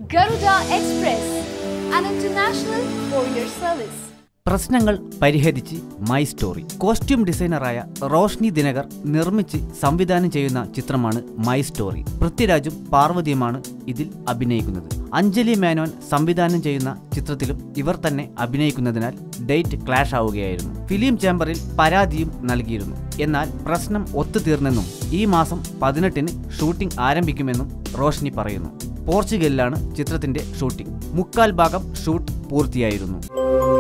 Garuda Express, an international courier service. പ്രശ്നങ്ങൾ പരിഹരിച്ച് my story costume ഡിസൈനറായ റോഷ്നി ദിനകർ നിർമ്മിച്ച് സംവിധാനം ചെയ്യുന്ന ചിത്രമാണ് മൈ സ്റ്റോറി പൃഥ്വിരാജും പാർവതിയുമാണ് ഇതിൽ അഭിനയിക്കുന്നത് അഞ്ജലി മേനോൻ സംവിധാനം ചെയ്യുന്ന ചിത്രത്തിലും ഇവർ തന്നെ അഭിനയിക്കുന്നതിനാൽ ഡേറ്റ് ക്ലാഷ് ആവുകയായിരുന്നു ഫിലിം ചേംബറിൽ പരാതിയും നൽകിയിരുന്നു എന്നാൽ പ്രശ്നം ഒത്തുതീർന്നെന്നും ഈ മാസം പതിനെട്ടിന് ഷൂട്ടിംഗ് ആരംഭിക്കുമെന്നും റോഷ്നി പറയുന്നു പോർച്ചുഗലിലാണ് ചിത്രത്തിന്റെ ഷൂട്ടിംഗ് മുക്കാൽ ഭാഗം ഷൂട്ട് പൂർത്തിയായിരുന്നു